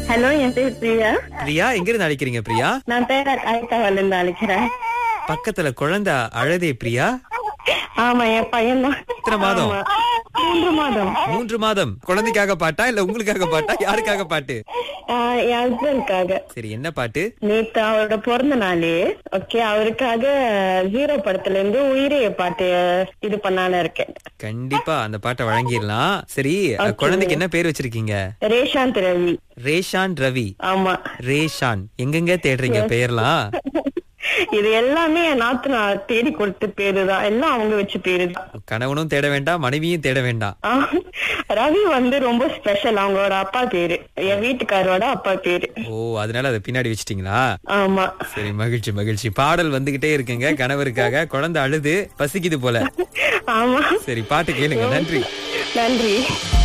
Hello என் பேர் பிரியா பிரியா எங்க இருந்து அழைக்கிறீங்க பிரியா நான் பேர ஆயிட்டாவில இருந்து அழைக்கிறேன் பக்கத்துல குழந்தை அழதே பிரியா ஆமா என் பையன் தான் எத்தனை மாதம்? மூன்று மாதம் மூன்று மாதம் குழந்தைக்காக பாட்டா இல்ல உங்களுக்காக பாட்டா யாருக்காக பாட்டு ஆஹ் என் ஹஸ்பண்ட்காக சரி என்ன பாட்டு நேத்து அவரோட பிறந்த நாளு ஓகே அவருக்காக ஜீரோ படத்துல இருந்து உயிரே பாட்டு இது பண்ணான்னு இருக்கேன் கண்டிப்பா அந்த பாட்டை வழங்கிடலாம் சரி குழந்தைக்கு என்ன பேர் வச்சிருக்கீங்க ரேஷாந்த் ரவி ரேஷான் ரவி ஆமா ரேஷான் எங்கெங்க தேடுறீங்க பெயர்லாம் இது எல்லாமே என் நாத்து நான் தேடி கொடுத்த பேரு தான் எல்லாம் அவங்க வச்ச பேரு தான் கணவனும் தேட வேண்டாம் மனைவியும் தேட வேண்டாம் ஆஹ், ரவி வந்து ரொம்ப ஸ்பெஷல் அவங்களோட அப்பா பேரு என் வீட்டுக்காரோட அப்பா பேரு ஓ அதனால அதை பின்னாடி வச்சிட்டீங்களா ஆமா சரி மகிழ்ச்சி மகிழ்ச்சி பாடல் வந்துகிட்டே இருக்குங்க கணவருக்காக குழந்தை அழுது பசிக்குது போல ஆமா சரி பாட்டு கேளுங்க நன்றி நன்றி